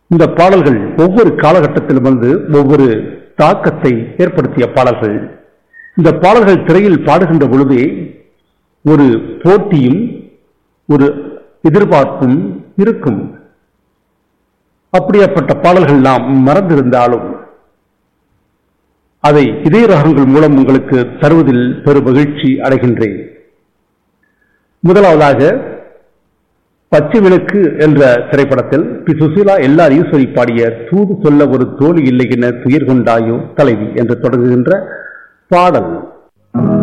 இந்த பாடல்கள் ஒவ்வொரு காலகட்டத்திலும் வந்து ஒவ்வொரு தாக்கத்தை ஏற்படுத்திய பாடல்கள் இந்த பாடல்கள் திரையில் பாடுகின்ற பொழுதே ஒரு போட்டியும் ஒரு எதிர்பார்ப்பும் இருக்கும் அப்படியாப்பட்ட பாடல்கள் நாம் மறந்திருந்தாலும் அதை இதய ரகங்கள் மூலம் உங்களுக்கு தருவதில் பெரும் மகிழ்ச்சி அடைகின்றேன் முதலாவதாக பச்சை விளக்கு என்ற திரைப்படத்தில் பி சுசீலா எல்லார் ஈஸ்வரி பாடிய தூது சொல்ல ஒரு தோழி இல்லை என துயர் கொண்டாயோ தலைவி என்று தொடங்குகின்ற பாடல்